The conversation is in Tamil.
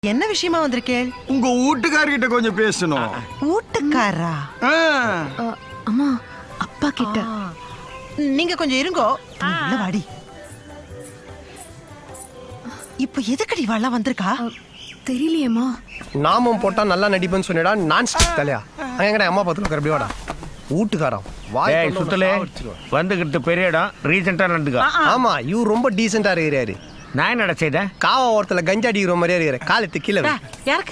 என்ன விஷயமா வந்திருக்கேள் உங்க வீட்டுக்காரர்கிட்ட கொஞ்சம் பேசணும் வீட்டுக்காரா ஆ. அ, அம்மா அப்பா கிட்ட ஆ. நீங்க கொஞ்சம் இருங்கோ உள்ள வாடி இப்ப எதுக்கடி இவெல்லாம் வந்திருக்கா அ, தெரியலையேம்மா நாமம் போட்டா நல்லா நடிப்பேன்னு சொன்னிடா நான் ஸ்டிக் தலையா அங்க எங்கடா அம்மா பத்துல இருக்கிற அப்படியே வாடா வீட்டுக்காரன் வாய் ஏய் திறந்து சுத்தலே சாவடிச்சிருவேன். வந்துகிட்டு பெரிய இடம் ரீசெண்டா நடந்துக்கா ஆமா இவர் ரொம்ப டீசெண்டா இருக்கிறாரு நான் என்னடா செய்தேன் காவா ஓரத்துல கஞ்சா அடிக்கிற மாதிரியே இருக்கிற காலத்து கீழே வை. யாருக்கு